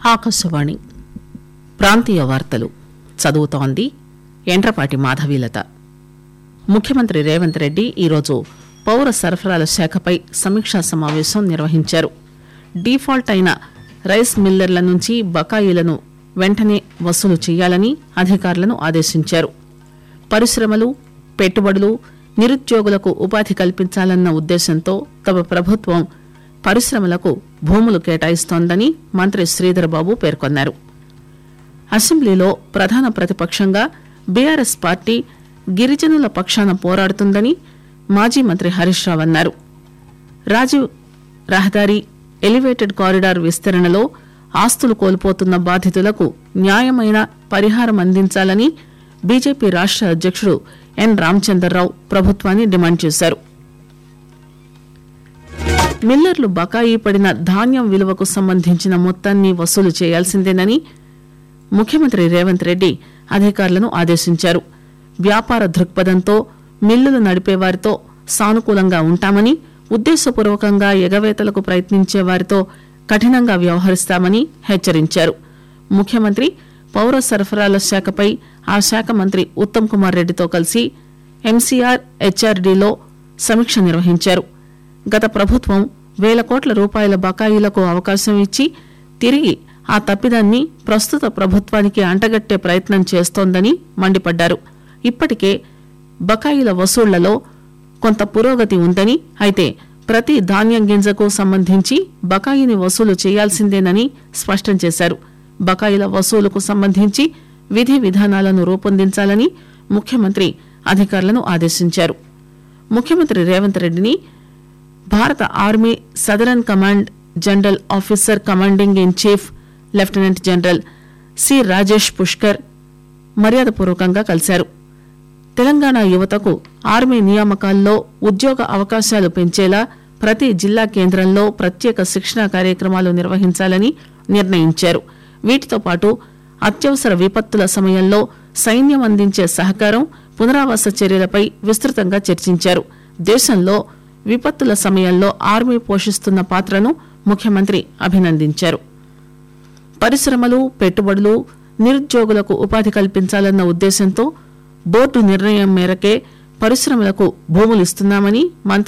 ఆకాశవాణి ప్రాంతీయ వార్తలు చదువుతోంది ఎండ్రపాటి మాధవీలత ముఖ్యమంత్రి రేవంత్ రెడ్డి ఈరోజు పౌర సరఫరాల శాఖపై సమీక్షా సమావేశం నిర్వహించారు డీఫాల్ట్ అయిన రైస్ మిల్లర్ల నుంచి బకాయిలను వెంటనే వసూలు చేయాలని అధికారులను ఆదేశించారు పరిశ్రమలు పెట్టుబడులు నిరుద్యోగులకు ఉపాధి కల్పించాలన్న ఉద్దేశంతో తమ ప్రభుత్వం పరిశ్రమలకు భూములు కేటాయిస్తోందని మంత్రి శ్రీధర్ బాబు పేర్కొన్నారు అసెంబ్లీలో ప్రధాన ప్రతిపక్షంగా బీఆర్ఎస్ పార్టీ గిరిజనుల పక్షాన పోరాడుతుందని మాజీ మంత్రి హరీష్ రావు అన్నారు రాజీవ్ రహదారి ఎలివేటెడ్ కారిడార్ విస్తరణలో ఆస్తులు కోల్పోతున్న బాధితులకు న్యాయమైన పరిహారం అందించాలని బీజేపీ రాష్ట అధ్యక్షుడు ఎన్ రామచందర్రావు ప్రభుత్వాన్ని డిమాండ్ చేశారు మిల్లర్లు బకాయి పడిన ధాన్యం విలువకు సంబంధించిన మొత్తాన్ని వసూలు చేయాల్సిందేనని ముఖ్యమంత్రి రేవంత్ రెడ్డి అధికారులను ఆదేశించారు వ్యాపార దృక్పథంతో మిల్లులు నడిపే వారితో సానుకూలంగా ఉంటామని ఉద్దేశపూర్వకంగా ఎగవేతలకు ప్రయత్నించే వారితో కఠినంగా వ్యవహరిస్తామని హెచ్చరించారు ముఖ్యమంత్రి పౌర సరఫరాల శాఖపై ఆ శాఖ మంత్రి ఉత్తమ్ కుమార్ రెడ్డితో కలిసి ఎంసీఆర్ హెచ్ఆర్డీలో సమీక్ష నిర్వహించారు గత ప్రభుత్వం వేల కోట్ల రూపాయల బకాయిలకు అవకాశం ఇచ్చి తిరిగి ఆ తప్పిదాన్ని ప్రస్తుత ప్రభుత్వానికి అంటగట్టే ప్రయత్నం చేస్తోందని మండిపడ్డారు ఇప్పటికే బకాయిల వసూళ్లలో కొంత పురోగతి ఉందని అయితే ప్రతి ధాన్యం గింజకు సంబంధించి బకాయిని వసూలు చేయాల్సిందేనని స్పష్టం చేశారు బకాయిల వసూలుకు సంబంధించి విధి విధానాలను రూపొందించాలని ముఖ్యమంత్రి అధికారులను ఆదేశించారు ముఖ్యమంత్రి రేవంత్ రెడ్డిని Bharat army southern command general officer commanding in chief lieutenant general C Rajesh Pushkar మర్యాదపూర్వకంగా కలిశారు తెలంగాణ యువతకు ఆర్మీ నియామకాల్లో ఉద్యోగ అవకాశాలు పెంచేలా ప్రతి జిల్లా కేంద్రంలో ప్రత్యేక శిక్షణా కార్యక్రమాలు నిర్వహించాలని నిర్ణయించారు వీటితో పాటు అత్యవసర విపత్తుల సమయంలో సైన్యం అందించే సహకారం పునరావాస చర్యలపై విస్తృతంగా చర్చించారు దేశంలో విపత్తుల సమయంలో ఆర్మీ పోషిస్తున్న పాత్రను ముఖ్యమంత్రి అభినందించారు పరిశ్రమలు పెట్టుబడులు నిరుద్యోగులకు ఉపాధి కల్పించాలన్న ఉద్దేశంతో బోర్డు నిర్ణయం మేరకే పరిశ్రమలకు భూములు ఇస్తున్నామని మంత్రి